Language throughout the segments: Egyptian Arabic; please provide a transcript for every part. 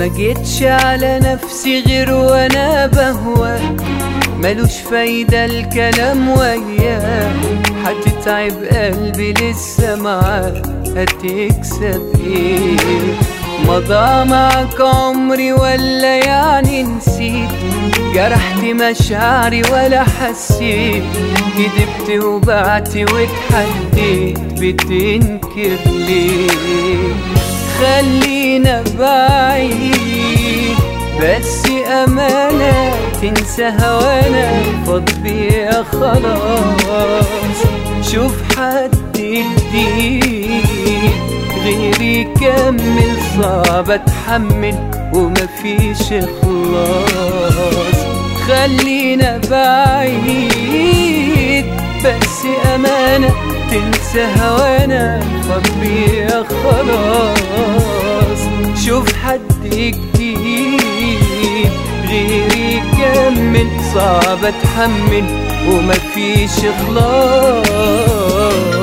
ما جيتش على نفسي غير وانا بهواك ملوش فايدة الكلام وياك هتتعب قلبي لسه معاك هتكسب ايه مضى معك عمري ولا يعني نسيت جرحت مشاعري ولا حسيت كدبت وبعت واتحديت بتنكر ليه خلينا بعيد بس أمانة تنسى هوانا فاض بيا خلاص شوف حد جديد غيري كمل صعب اتحمل ومفيش خلاص خلينا بعيد بس أمانة تنسى هوانا فاض بيا خلاص شوف حد جديد غيري كمل صعب اتحمل ومفيش خلاص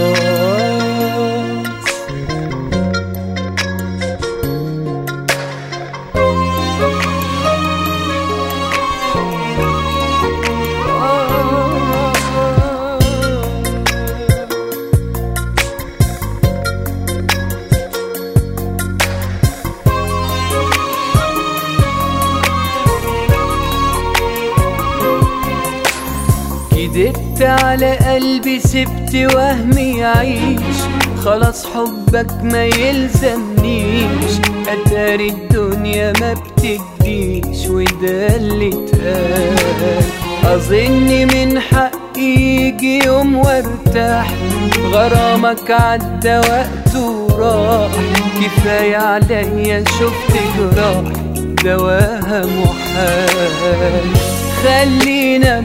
كدبت على قلبي سبت وهمي يعيش خلاص حبك ما يلزمنيش اتاري الدنيا ما بتجديش وده اللي اتقال اظن من حقي يجي يوم وارتاح غرامك عدى وقته وراح كفاية عليا شفت جراح دواها محال خلينا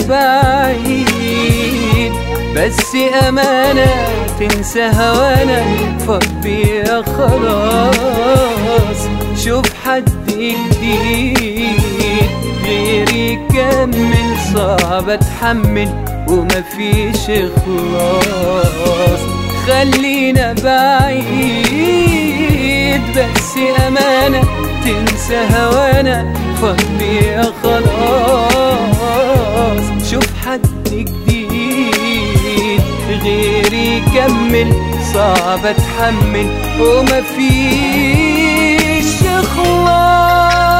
بعيد بس أمانة تنسى هوانا فاض بيا خلاص شوف حد جديد غيري كمل صعب اتحمل ومفيش خلاص خلينا بعيد بس أمانة تنسى هوانا فاض بيا خلاص شوف حد جديد غيري كمل صعب اتحمل ومفيش خلاص